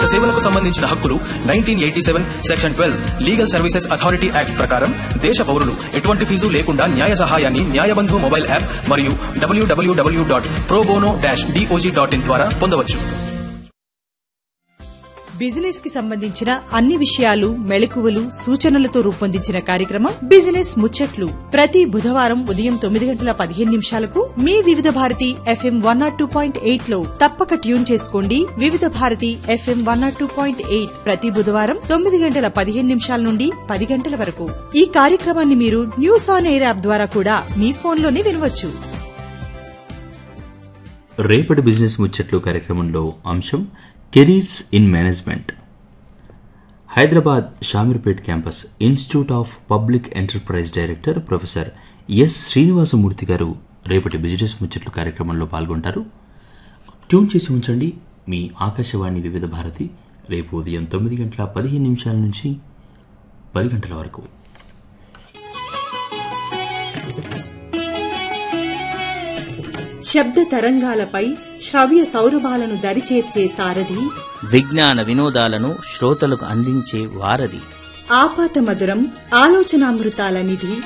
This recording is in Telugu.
సేవలకు సంబంధించిన హక్కులు nineteen eighty seven section twelve legal services authority act ప్రకారం దేశ పౌరులు ఎటువంటి ఫీజు లేకుండా న్యాయ సహాయాన్ని న్యాయబంధు మొబైల్ యాప్ మరియు డబ్ల్యూడబ్ల్యూడబ్ల్యూ dot probono dash DOJ dot in ద్వారా పొందవచ్చు బిజినెస్ కి సంబంధించిన అన్ని విషయాలు మెళకువలు సూచనలతో రూపొందించిన కార్యక్రమం బిజినెస్ ముచ్చట్లు ప్రతి బుధవారం ఉదయం తొమ్మిది గంటల పదిహేను నిమిషాలకు మీ Vividh Bharati FM one naught two point eight లో తప్పక ట్యూన్ చేసుకోండి Vividh Bharati FM one naught two point eight ప్రతి బుధవారం తొమ్మిది గంటల పదిహేను నిమిషాల నుండి పది గంటల వరకు ఈ కార్యక్రమాన్ని మీరు న్యూస్ ఆన్ ఎయిర్ యాప్ ద్వారా కూడా మీ ఫోన్లోనే వినవచ్చు రేపటి బిజినెస్ ముచ్చట్లు కార్యక్రమంలో అంశం careers in management Hyderabad Shamirpet campus institute of public enterprise director professor S Srinivasamurthy గారు రేపటి బిజినెస్ ముచ్చట్లు కార్యక్రమంలో పాల్గొంటారు ట్యూన్ చేసి ఉంచండి మీ ఆకాశవాణి వివిధ భారతి రేపు ఉదయం తొమ్మిది గంటల పదిహేను నిమిషాల నుంచి పది గంటల వరకు శబ్ద తరంగాలపై శ్రవ్య సౌరభాలను దరిచేర్చే సారథి విజ్ఞాన వినోదాలను శ్రోతలకు అందించే వారధి ఆపాత మధురం ఆలోచనామృతాల నిధి